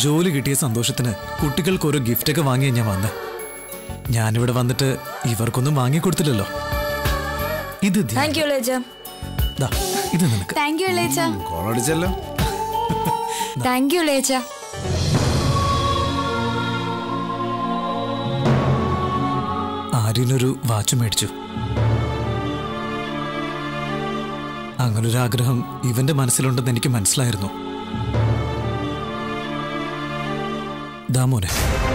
ജോലി കിട്ടിയ സന്തോഷത്തിന് കുട്ടികൾക്ക് ഓരോ ഗിഫ്റ്റൊക്കെ വാങ്ങിയ ഞാൻ വന്ന് ഞാനിവിടെ വന്നിട്ട് ഇവർക്കൊന്നും വാങ്ങിക്കൊടുത്തില്ലല്ലോ ഇത് ധ്യാ- താങ്ക് യു ഇളയച്ച ദാ, ഇത് നിനക്ക് താങ്ക് യു ഇളയച്ച കോളടിച്ചല്ലോ താങ്ക് യു ഇളയച്ച ആര്യനൊരു വാച്ച് മേടിച്ചു അങ്ങനൊരു ആഗ്രഹം ഇവന്റെ മനസ്സിലുണ്ടെന്ന് എനിക്ക് മനസ്സിലായിരുന്നു ദാമോനെ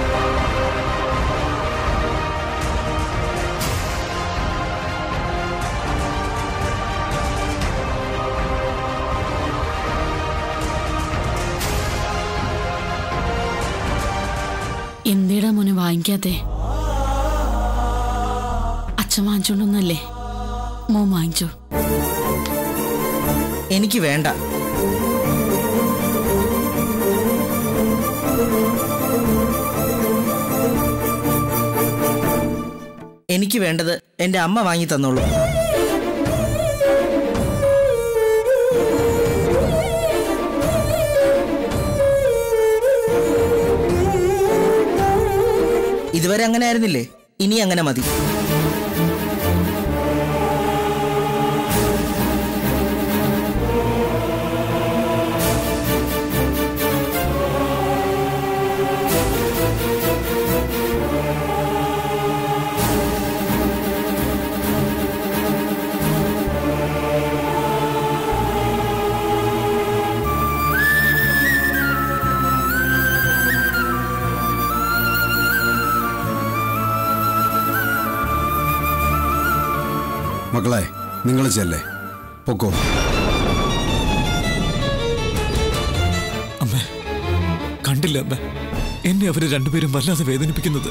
എന്തേടാ മോനെ വാങ്ങിക്കാത്തെ അച്ഛൻ വാങ്ങിച്ചോണ്ടൊന്നല്ലേ മോൻ വാങ്ങിച്ചോ എനിക്ക് വേണ്ട എനിക്ക് വേണ്ടത് എൻ്റെ അമ്മ വാങ്ങി തന്നോളൂ ഇതുവരെ അങ്ങനെ ആയിരുന്നില്ലേ ഇനി അങ്ങനെ മതി മക്കളെ നിങ്ങൾ ചെല്ലേ പൊക്കോ അമ്മേ കണ്ടില്ല അമ്മേ എന്നെ അവര് രണ്ടുപേരും വല്ലാതെ വേദനിപ്പിക്കുന്നത്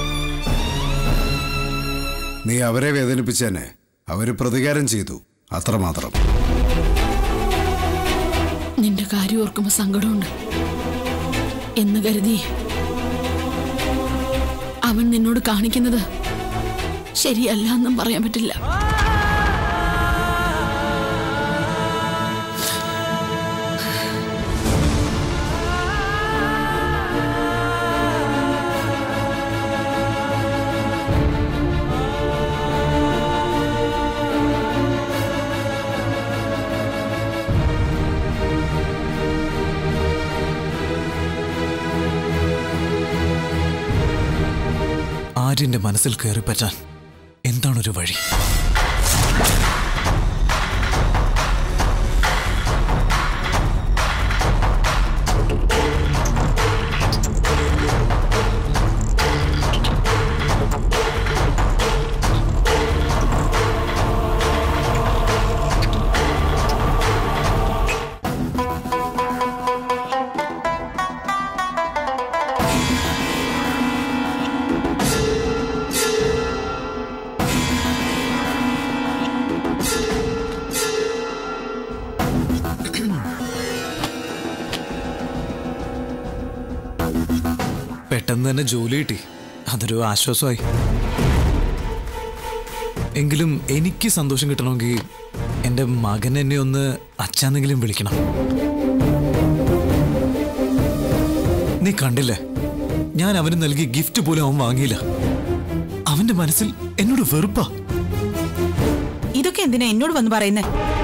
നീ അവരെ വേദനിപ്പിച്ചേനെ അവര് പ്രതികാരം ചെയ്തു അത്രമാത്രം നിന്റെ കാര്യം ഓർക്കുമ്പോ സങ്കടമുണ്ട് എന്ന് കരുതി അവൻ നിന്നോട് കാണിക്കുന്നത് ശരിയല്ല എന്നും പറയാൻ പറ്റില്ല ആര്യന്റെ മനസ്സിൽ കയറി പറ്റാൻ എന്താണൊരു വഴി പെട്ടെന്ന് തന്നെ ജോലി കിട്ടി അതൊരു ആശ്വാസമായി എങ്കിലും എനിക്ക് സന്തോഷം കിട്ടണമെങ്കിൽ എൻ്റെ മകൻ എന്നെ ഒന്ന് അച്ഛനെങ്കിലും വിളിക്കണം നീ കണ്ടില്ലേ ഞാൻ അവന് നൽകിയ ഗിഫ്റ്റ് പോലും അവൻ വാങ്ങിയില്ല അവന്റെ മനസ്സിൽ എന്നോട് വെറുപ്പാ ഇതൊക്കെ എന്തിനാ എന്നോട് വന്ന് പറയുന്നേ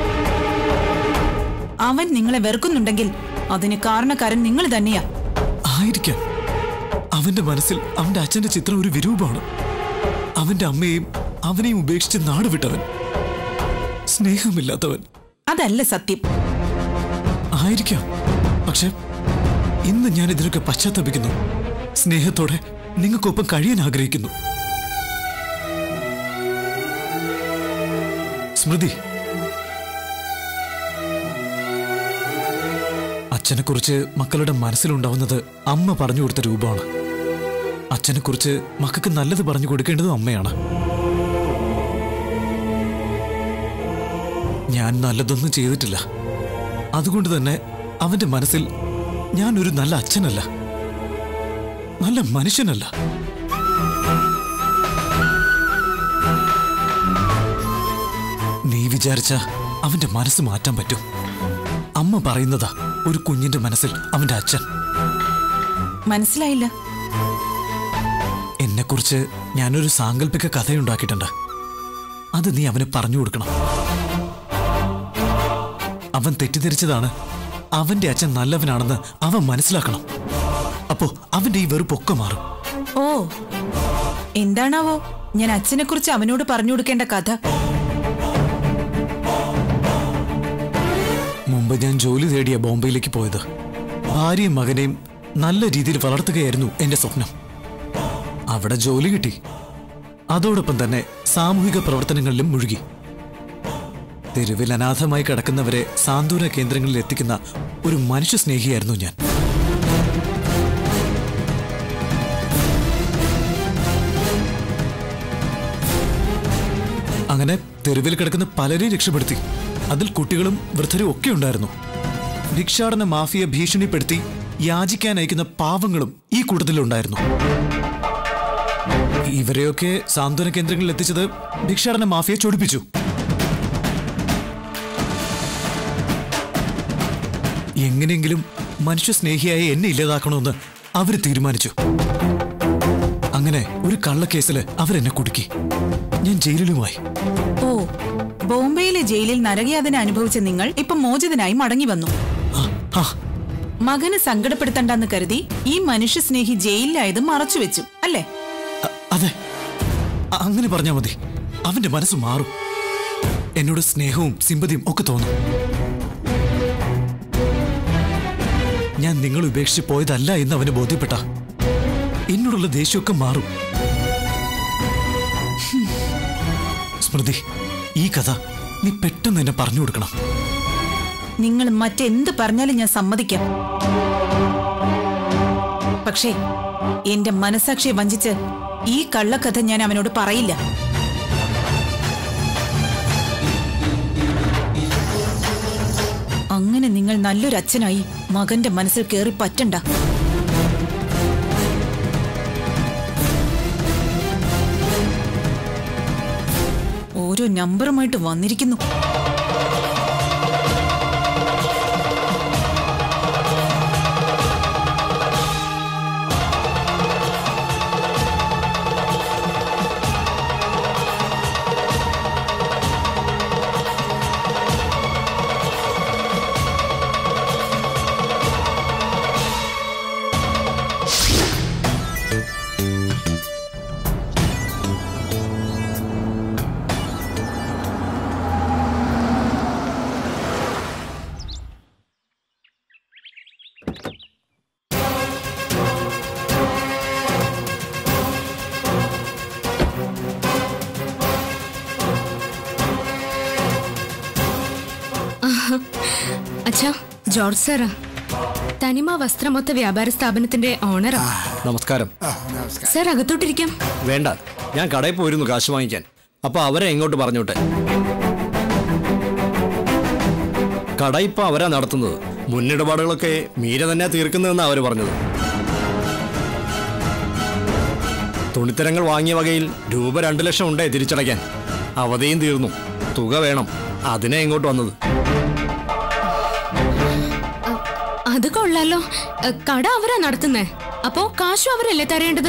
അവൻ നിങ്ങളെ വെറുക്കുന്നുണ്ടെങ്കിൽ അതിന് കാരണക്കാരൻ നിങ്ങൾ തന്നെയാ ആയിരിക്കാം അവന്റെ മനസ്സിൽ അവന്റെ അച്ഛന്റെ ചിത്രം ഒരു വിരൂപമാണ് അവന്റെ അമ്മയെയും അവനെയും ഉപേക്ഷിച്ച് നാട് വിട്ടവൻ സ്നേഹമില്ലാത്തവൻ അതല്ല സത്യം ആയിരിക്കാം പക്ഷെ ഇന്ന് ഞാൻ ഇതിനൊക്കെ പശ്ചാത്തപിക്കുന്നു സ്നേഹത്തോടെ നിങ്ങൾക്കൊപ്പം കഴിയാൻ ആഗ്രഹിക്കുന്നു സ്മൃതി അച്ഛനെക്കുറിച്ച് മക്കളുടെ മനസ്സിലുണ്ടാവുന്നത് അമ്മ പറഞ്ഞു കൊടുത്ത രൂപമാണ് അച്ഛനെക്കുറിച്ച് മക്കൾക്ക് നല്ലത് പറഞ്ഞു കൊടുക്കേണ്ടതും അമ്മയാണ് ഞാൻ നല്ലതൊന്നും ചെയ്തിട്ടില്ല അതുകൊണ്ട് തന്നെ അവന്റെ മനസ്സിൽ ഞാൻ ഒരു നല്ല അച്ഛനല്ല നല്ല മനുഷ്യനല്ല നീ വിചാരിച്ച അവന്റെ മനസ്സ് മാറ്റാൻ പറ്റും അമ്മ പറയുന്നതാ ഒരു കുഞ്ഞിന്റെ മനസ്സിൽ അവന്റെ അച്ഛൻ മനസ്സിലായില്ല എന്നെക്കുറിച്ച് ഞാനൊരു സാങ്കല്പിക കഥയുണ്ടാക്കിയിട്ടുണ്ട് അത് നീ അവന് പറഞ്ഞു കൊടുക്കണം അവൻ തെറ്റിദ്ധരിച്ചതാണ് അവന്റെ അച്ഛൻ നല്ലവനാണെന്ന് അവൻ മനസ്സിലാക്കണം അപ്പോ അവന്റെ ഈ വെറുപ്പൊക്കെ മാറും ഓ എന്താണാവോ ഞാൻ അച്ഛനെ കുറിച്ച് അവനോട് പറഞ്ഞു കൊടുക്കേണ്ട കഥ മുമ്പ് ഞാൻ ജോലി തേടിയ ബോംബെയിലേക്ക് പോയത് ഭാര്യയും മകനെയും നല്ല രീതിയിൽ വളർത്തുകയായിരുന്നു എന്റെ സ്വപ്നം അവിടെ ജോലി കിട്ടി അതോടൊപ്പം തന്നെ സാമൂഹിക പ്രവർത്തനങ്ങളിലും മുഴുകി തെരുവിൽ അനാഥമായി കിടക്കുന്നവരെ സാന്ത്വന കേന്ദ്രങ്ങളിൽ എത്തിക്കുന്ന ഒരു മനുഷ്യ സ്നേഹിയായിരുന്നു ഞാൻ അങ്ങനെ തെരുവിൽ കിടക്കുന്ന പലരെയും രക്ഷപ്പെടുത്തി അതിൽ കുട്ടികളും വൃദ്ധരും ഒക്കെ ഉണ്ടായിരുന്നു ഭിക്ഷാടന മാഫിയ ഭീഷണിപ്പെടുത്തി യാചിക്കാൻ അയക്കുന്ന പാവങ്ങളും ഈ കൂട്ടത്തിലുണ്ടായിരുന്നു ഇവരെയൊക്കെ സാന്ത്വന കേന്ദ്രങ്ങളിൽ എത്തിച്ചത് ഭിക്ഷാടന മാഫിയ ചൊടിപ്പിച്ചു എങ്ങനെയെങ്കിലും മനുഷ്യസ്നേഹിയായ എന്നെ ഇല്ലാതാക്കണമെന്ന് അവർ തീരുമാനിച്ചു അങ്ങനെ ഒരു കള്ളക്കേസിൽ അവരെന്നെ കുടുക്കി ഞാൻ ജയിലിലുമായി ഓ ബോംബെയിലെ ജയിലിൽ നരകയാതന അനുഭവിച്ച നിങ്ങൾ ഇപ്പൊ മോചിതനായി മടങ്ങി വന്നു ആ, ആ, മകനെ സങ്കടപ്പെടുത്തണ്ടെന്ന് കരുതി ഈ മനുഷ്യസ്നേഹി ജയിലിലായത് മറച്ചുവെച്ചു അല്ലേ അ- അതെ അ- അങ്ങനെ പറഞ്ഞാൽ മതി അവന്റെ മനസ്സ് മാറും എന്നോട് സ്നേഹവും സിമ്പതിയും ഒക്കെ തോന്നും ഞാൻ നിങ്ങൾ ഉപേക്ഷിച്ച് പോയതല്ല എന്ന് അവന് ബോധ്യപ്പെട്ട എന്നോടുള്ള ദേഷ്യമൊക്കെ മാറും ഹും. സ്മൃതി ഈ കഥ നീ പെട്ടെന്ന് എന്നെ പറഞ്ഞു കൊടുക്കണം നിങ്ങൾ മറ്റെന്ത് പറഞ്ഞാലും ഞാൻ സമ്മതിക്കാം പക്ഷേ എന്റെ മനസാക്ഷിയെ വഞ്ചിച്ച് ഈ കള്ളക്കഥ ഞാൻ അവനോട് പറയില്ല അങ്ങനെ നിങ്ങൾ നല്ലൊരു അച്ഛനായി മകന്റെ മനസ്സിൽ കയറി പറ്റണ്ട ഓരോ നമ്പറുമായിട്ട് വന്നിരിക്കുന്നു അച്ഛാ ജോർജ് സാറാ തനിമ വസ്ത്രമൊത്ത വ്യാപാര സ്ഥാപനത്തിന്റെ ഓണറാ നമസ്കാരം സാർ അകത്തോട്ടിരിക്കാം വേണ്ട ഞാൻ കടയിൽ പോയിരുന്നു കാശ് വാങ്ങിക്കാൻ അപ്പൊ അവരെ എങ്ങോട്ട് പറഞ്ഞോട്ടെ കട ഇപ്പൊ അവരാ നടത്തുന്നത് മുന്നിടപാടുകളൊക്കെ മീര തന്നെ തീർക്കുന്നതെന്നാ അവര് പറഞ്ഞത് തുണിത്തരങ്ങൾ വാങ്ങിയ വകയിൽ രൂപ രണ്ടു ലക്ഷം ഉണ്ടേ തിരിച്ചടയ്ക്കാൻ അവധിയും തീർന്നു തുക വേണം അതിനെ ഇങ്ങോട്ട് വന്നത് അത് കൊള്ളാലോ എ, കട അവരാ നടത്തുന്നേ അപ്പോ കാശും അവരല്ലേ തരേണ്ടത്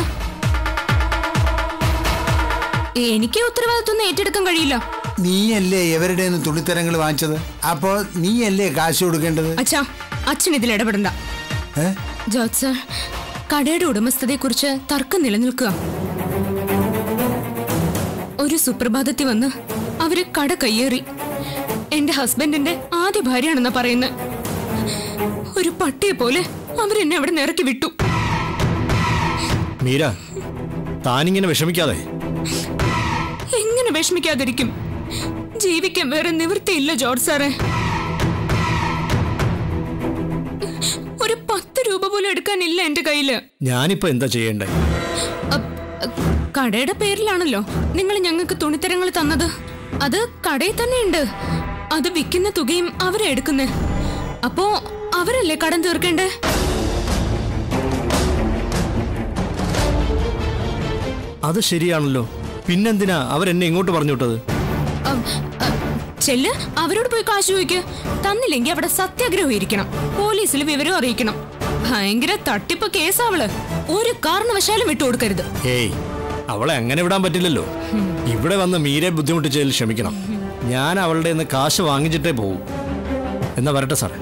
എനിക്ക് ഉത്തരവാദിത്വം ഏറ്റെടുക്കാൻ കഴിയില്ല നീയല്ലേ എവരുടെ നിന്ന് തുണിത്തരങ്ങൾ വാങ്ങിച്ചത് അപ്പോ നീയല്ലേ കാശ് കൊടുക്കേണ്ടത് അച്ഛാ അച്ഛൻ ഇതിൽ ഇടപെടണ്ട ഏ? ജോർജ് സാർ കടയുടെ ഉടമസ്ഥതയെക്കുറിച്ച് തർക്കം നിലനിൽക്കുക ഒരു സുപ്രഭാതത്തിൽ വന്ന് അവര് കട കയ്യേറി എന്റെ ഹസ്ബൻഡിന്റെ ആദ്യ ഭാര്യയാണെന്നാ പറയുന്നത് ഒരു പട്ടിയെ പോലെ അവരെന്നെ അവിടെ നിറക്കി വിട്ടു മീര താനിങ്ങനെ വിഷമിക്കാതെ എങ്ങനെ വിഷമിക്കാതിരിക്കും ജീവിക്കാൻ വേറെ നിവൃത്തിയില്ല ജോർജ് സാറേ ഒരു പത്ത് രൂപ പോലും എടുക്കാനില്ല എന്റെ കയ്യില് ഞാനിപ്പോ എന്താ ചെയ്യേണ്ടേ അപ്പ്, അ, കടയുടെ പേരിലാണല്ലോ നിങ്ങൾ ഞങ്ങൾക്ക് തുണിത്തരങ്ങൾ തന്നത് അത് കടയിൽ തന്നെ ഉണ്ട് അത് വിൽക്കുന്ന തുകയും അവരെ എടുക്കുന്നേ അപ്പോ അവരല്ലേ കടം തീർക്കേണ്ടേ അത് ശരിയാണല്ലോ പിന്നെന്തിനാ അവരെന്നെ ഇങ്ങോട്ട് പറഞ്ഞു വിട്ടത് അം, അ, ചെല്ല് അവരോട് പോയി കാശ് ചോദിക്ക് തന്നില്ലെങ്കിൽ അവിടെ സത്യാഗ്രഹം ഇരിക്കണം പോലീസിൽ വിവരം അറിയിക്കണം ഭയങ്കര തട്ടിപ്പ് കേസാ അവള് ഒരു കാരണവശാലും വിട്ടുകൊടുക്കരുത് ഏയ് അവളെ അങ്ങനെ വിടാൻ പറ്റില്ലല്ലോ ഇവിടെ വന്ന് മീരെ ബുദ്ധിമുട്ടിച്ചതിൽ ക്ഷമിക്കണം ഞാൻ അവളുടെ നിന്ന് കാശ് വാങ്ങിച്ചിട്ടേ പോവും എന്നാ വരട്ടെ സാറേ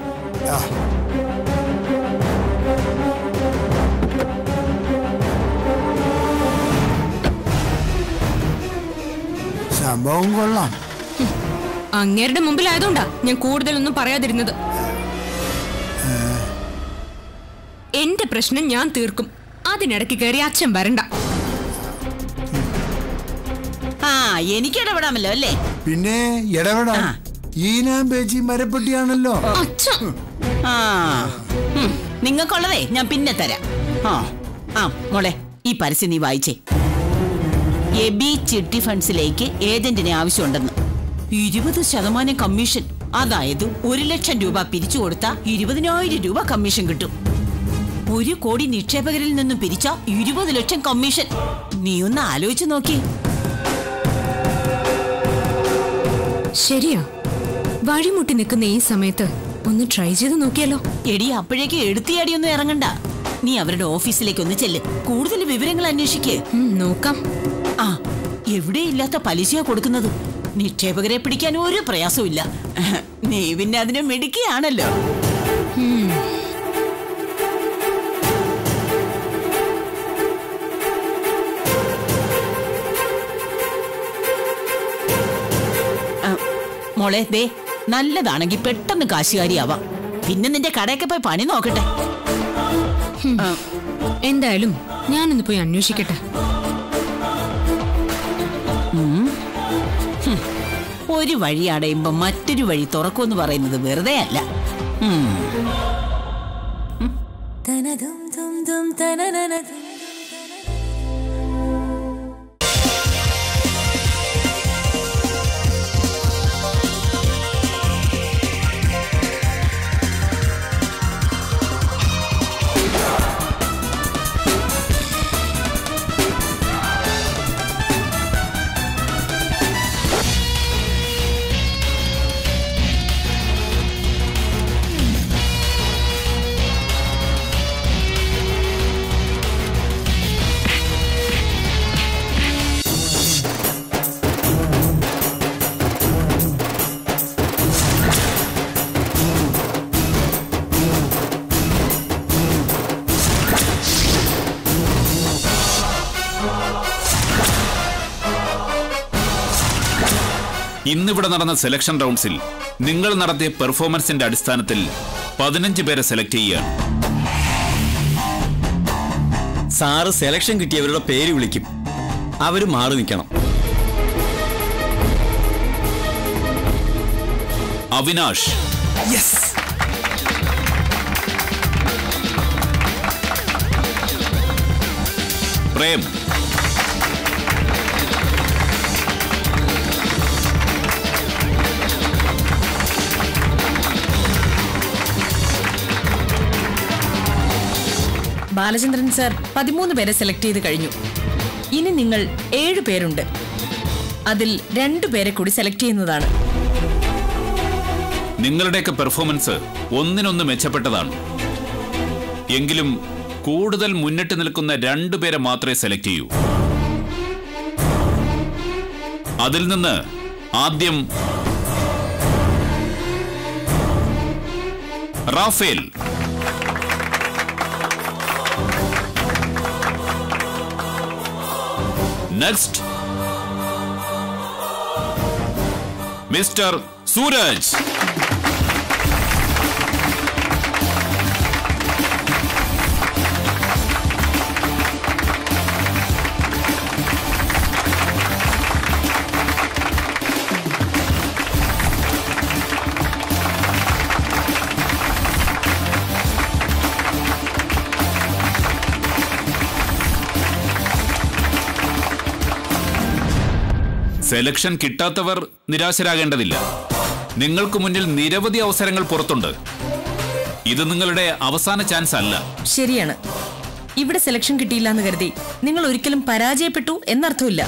സംഭവം കൊള്ളാം അങ്ങേരുടെ മുമ്പിലായതുകൊണ്ടാ ഞാൻ കൂടുതലൊന്നും പറയാതിരുന്നത് എന്റെ പ്രശ്നം ഞാൻ തീർക്കും അതിനിടയ്ക്ക് കയറി അച്ഛൻ വരണ്ട ആ എനിക്ക് ഇടപെടാമല്ലോ അല്ലേ പിന്നെ ഇടപെടാം ഈനാം പേച്ചി മരപ്പെട്ടിയാണല്ലോ അച്ഛൻ ആ ഉം, നിങ്ങൾക്കുള്ളതേ ഞാൻ പിന്നെ തരാം ആ ആ മോളെ ഈ പരസ്യം നീ വായിച്ചേ എബി ചിട്ടി ഫണ്ട്സിലേക്ക് ഏജന്റിനെ ആവശ്യമുണ്ടെന്ന് ഇരുപത് ശതമാനം കമ്മീഷൻ അതായത് ഒരു ലക്ഷം രൂപ പിരിച്ചു കൊടുത്താൽ ഇരുപതിനായിരം രൂപ കമ്മീഷൻ കിട്ടും ഒരു കോടി നിക്ഷേപകരിൽ നിന്നും പിരിച്ച ഇരുപത് ലക്ഷം കമ്മീഷൻ നീ ഒന്ന് ആലോചിച്ച് നോക്കി ശരിയാ വഴിമുട്ടി നിൽക്കുന്ന ഈ സമയത്ത് ഒന്ന് ട്രൈ ചെയ്ത് നോക്കിയാലോ എടി അപ്പോഴേക്ക് എടുത്തിയാടിയൊന്നും ഇറങ്ങണ്ട നീ അവരുടെ ഓഫീസിലേക്ക് ഒന്ന് ചെല്ല് കൂടുതൽ വിവരങ്ങൾ അന്വേഷിക്കേ ഉം, നോക്കാം ആ എവിടെയില്ലാത്ത പലിശയാ കൊടുക്കുന്നത് നിക്ഷേപകരെ പിടിക്കാൻ ഒരു പ്രയാസവും ഇല്ല നീ പിന്നെ അതിനെ മിടുക്കിയാണല്ലോ ആ, മോളെ ദേ നല്ലതാണെങ്കിൽ പെട്ടെന്ന് കാശുകാരിയാവാം പിന്നെ നിന്റെ കടയൊക്കെ പോയി പണി നോക്കട്ടെ ആ, എന്തായാലും ഞാനൊന്ന് പോയി അന്വേഷിക്കട്ടെ ഒരു വഴി അടയുമ്പോ മറ്റൊരു വഴി തുറക്കുമെന്ന് പറയുന്നത് വെറുതെ അല്ല ഉം. ഇന്നിവിടെ നടന്ന സെലക്ഷൻ റൗണ്ട്സിൽ നിങ്ങൾ നടത്തിയ പെർഫോമൻസിന്റെ അടിസ്ഥാനത്തിൽ പതിനഞ്ച് പേരെ സെലക്ട് ചെയ്യുകയാണ് സാറ് സെലക്ഷൻ കിട്ടിയവരുടെ പേര് വിളിക്കും അവര് മാറി നിൽക്കണം അവിനാഷ് പ്രേം ബാലചന്ദ്രൻ സർ പതിമൂന്ന് പേരെ സെലക്ട് ചെയ്ത് കഴിഞ്ഞു ഇനി നിങ്ങൾ ഏഴ് പേരുണ്ട് അതിൽ രണ്ടു പേരെ കൂടി സെലക്ട് ചെയ്യുന്നതാണ് നിങ്ങളുടെയൊക്കെ പെർഫോമൻസ് ഒന്നിനൊന്ന് മെച്ചപ്പെട്ടതാണ് എങ്കിലും കൂടുതൽ മുന്നിട്ട് നിൽക്കുന്ന രണ്ടു പേരെ മാത്രമേ സെലക്ട് ചെയ്യൂ അതിൽ നിന്ന് ആദ്യം Rafael next mister Suraj selection കിട്ടാത്തവർ നിരാശരാകേണ്ടതില്ല നിങ്ങൾക്ക് മുന്നിൽ നിരവധി അവസരങ്ങൾ പുറത്തുണ്ട് ഇത് നിങ്ങളുടെ അവസാന ചാൻസ് അല്ല ശരിയാണ് ഇവിടെ സെലക്ഷൻ കിട്ടിയില്ല എന്ന് കരുതി നിങ്ങൾ ഒരിക്കലും പരാജയപ്പെട്ടു എന്നർത്ഥമില്ല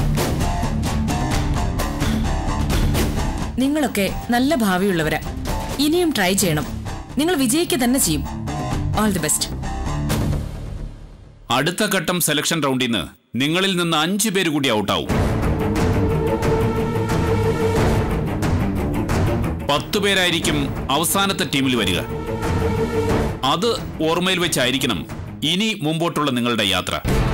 നിങ്ങളൊക്കെ നല്ല ഭാവിയുള്ളവരാ ഇനിയും ട്രൈ ചെയ്യണം നിങ്ങൾ വിജയിക്കുക തന്നെ ചെയ്യും ഓൾ ദി ബെസ്റ്റ് അടുത്ത ഘട്ടം സെലക്ഷൻ റൗണ്ടിൽ നിന്ന് നിങ്ങളിൽ നിന്ന് അഞ്ചു പേര് കൂടി ഔട്ടാവും പത്തു പേരായിരിക്കും അവസാനത്തെ ടീമിൽ വരിക അത് ഓർമ്മയിൽ വെച്ചായിരിക്കണം ഇനി മുമ്പോട്ടുള്ള നിങ്ങളുടെ യാത്ര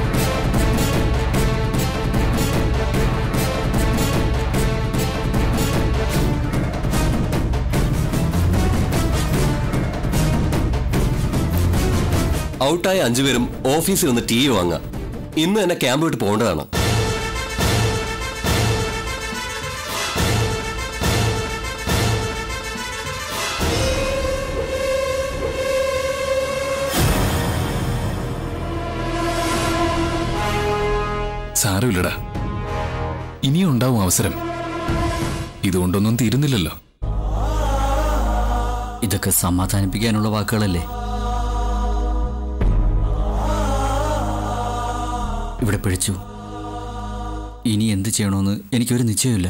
ഔട്ടായ അഞ്ചുപേരും ഓഫീസിൽ നിന്ന് ടി വി വാങ്ങുക ഇന്ന് തന്നെ ക്യാമ്പ് വിട്ട് പോകേണ്ടതാണ് സാരമില്ലടാ ഇനിയും ഉണ്ടാവും അവസരം ഇതുകൊണ്ടൊന്നും തീരുന്നില്ലല്ലോ ഇതൊക്കെ സമാധാനിപ്പിക്കാനുള്ള വാക്കുകളല്ലേ ഇവിടെ പിടിച്ചു ഇനി എന്ത് ചെയ്യണമെന്ന് എനിക്കൊരു നിശ്ചയമില്ല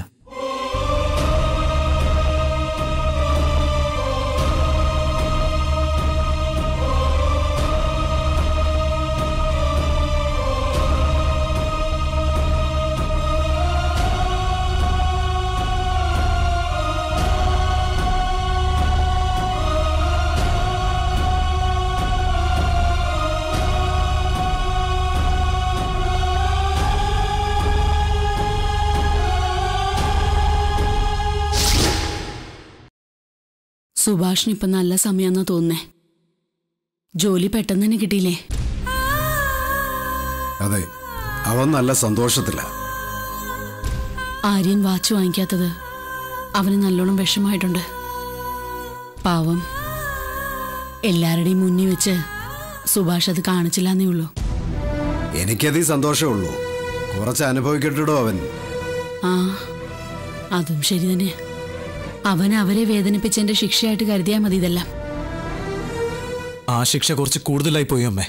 സുഭാഷിന് ഇപ്പൊ നല്ല സമയാന്നാ തോന്നുന്നേ ജോലി പെട്ടെന്ന് തന്നെ കിട്ടിയില്ലേ അതെ അവൻ നല്ല സന്തോഷത്തില ആര്യൻ വാച്ച് വാങ്ങിക്കാത്തത് അവന് നല്ലോണം വിഷമായിട്ടുണ്ട് പാവം എല്ലാവരുടെയും മുന്നിൽ വെച്ച് സുഭാഷ് അത് കാണിച്ചില്ലെന്നേ ഉള്ളൂ എനിക്കതീ സന്തോഷമുള്ളൂ കുറച്ച് അനുഭവിക്കട്ടോ അവൻ ആ അതും ശരി തന്നെ അവൻ അവരെ വേദനിപ്പിച്ചതിന്റെ ശിക്ഷയായിട്ട് കരുതിയാൽ മതി ഇതെല്ലാം ആ ശിക്ഷ കുറച്ച് കൂടുതലായി പോയി അമ്മേ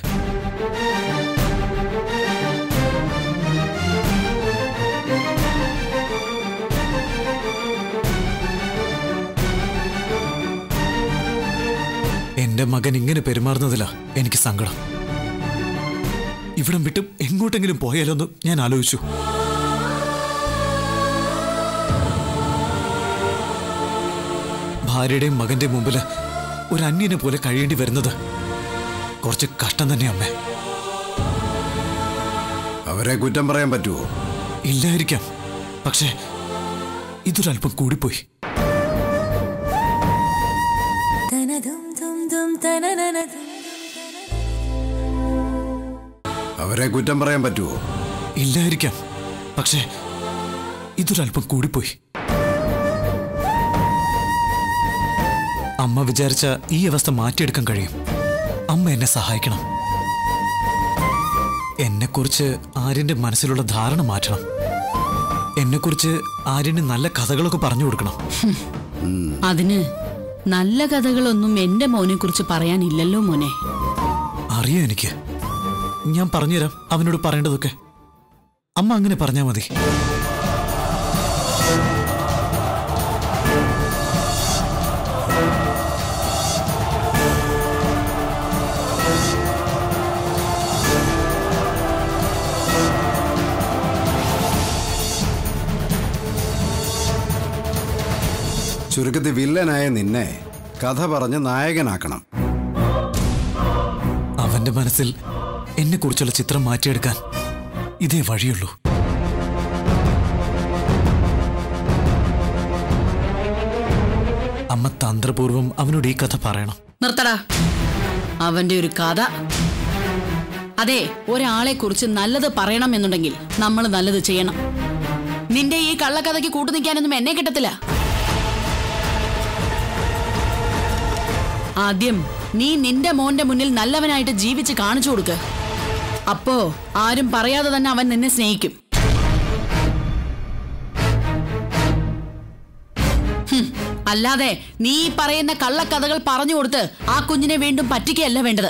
എന്റെ മകൻ ഇങ്ങനെ പെരുമാറുന്നതിലാ എനിക്ക് സങ്കടം ഇവിടം വിട്ട് എങ്ങോട്ടെങ്കിലും പോയാലോന്ന് ഞാൻ ആലോചിച്ചു ഭാര്യയുടെയും മകന്റെയും മുമ്പിൽ ഒരു അന്യനെ പോലെ കഴിയേണ്ടി വരുന്നത് കുറച്ച് കഷ്ടം തന്നെ അമ്മേ അവരെ കുറ്റം പറയാൻ പറ്റുമോ ഇല്ലായിരിക്കാം പക്ഷേ ഇതൊരല്പം കൂടിപ്പോയി അവരെ കുറ്റം പറയാൻ പറ്റുമോ ഇല്ലായിരിക്കാം പക്ഷേ ഇതൊരല്പം കൂടിപ്പോയി അമ്മ വിചാരിച്ച ഈ അവസ്ഥ മാറ്റിയെടുക്കാൻ കഴിയും അമ്മ എന്നെ സഹായിക്കണം എന്നെക്കുറിച്ച് ആര്യന്റെ മനസ്സിലുള്ള ധാരണ മാറ്റണം എന്നെക്കുറിച്ച് ആര്യന് നല്ല കഥകളൊക്കെ പറഞ്ഞു കൊടുക്കണം അതിന് നല്ല കഥകളൊന്നും എന്റെ മോനെ കുറിച്ച് പറയാനില്ലല്ലോ മോനെ അറിയാം എനിക്ക് ഞാൻ പറഞ്ഞുതരാം അവനോട് പറയേണ്ടതൊക്കെ അമ്മ അങ്ങനെ പറഞ്ഞാൽ മതി ചുരുക്കത്തിൽ വില്ലനായ നിന്നെ കഥ പറഞ്ഞ് നായകനാക്കണം അവന്റെ മനസ്സിൽ എന്നെക്കുറിച്ചുള്ള ചിത്രം മാറ്റിയെടുക്കാൻ ഇതേ വഴിയുള്ളൂ അമ്മ തന്ത്രപൂർവം അവനോട് ഈ കഥ പറയണം നിർത്തടാ അവന്റെ ഒരു കഥ അതെ ഒരാളെ കുറിച്ച് നല്ലത് പറയണം എന്നുണ്ടെങ്കിൽ നമ്മൾ നല്ലത് ചെയ്യണം നിന്റെ ഈ കള്ളക്കഥയ്ക്ക് കൂട്ടു നിൽക്കാനൊന്നും എന്നെ കിട്ടത്തില്ല ആദ്യം നീ നിന്റെ മോന്റെ മുന്നിൽ നല്ലവനായിട്ട് ജീവിച്ച് കാണിച്ചു കൊടുക്ക് അപ്പോ ആരും പറയാതെ തന്നെ അവൻ നിന്നെ സ്നേഹിക്കും ഹും, അല്ലാതെ നീ ഈ പറയുന്ന കള്ളക്കഥകൾ പറഞ്ഞു കൊടുത്ത് ആ കുഞ്ഞിനെ വീണ്ടും പറ്റിക്കുകയല്ല വേണ്ടത്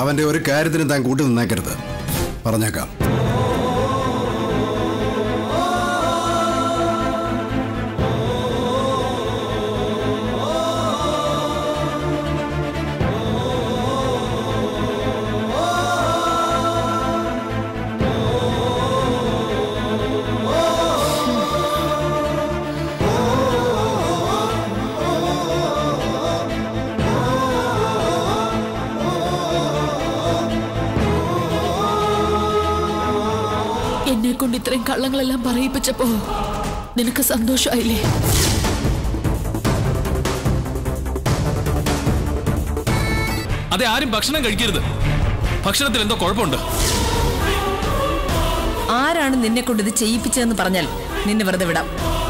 അവന്റെ ഒരു കാര്യത്തിന് താൻ കൂട്ടു നിന്നേക്കരുത് പറഞ്ഞേക്കാം എന്നെ കൊണ്ട് ഇത്രയും കള്ളങ്ങളെല്ലാം പറയിപ്പിച്ചപ്പോ നിനക്ക് സന്തോഷമായില്ലേ അതെ ആരും ഭക്ഷണം കഴിക്കരുത് ഭക്ഷണത്തിൽ എന്തോ കുഴപ്പമുണ്ട് ആരാണ് നിന്നെ കൊണ്ട് ഇത് ചെയ്യിപ്പിച്ചതെന്ന് പറഞ്ഞാൽ നിന്നെ വെറുതെ വിടാം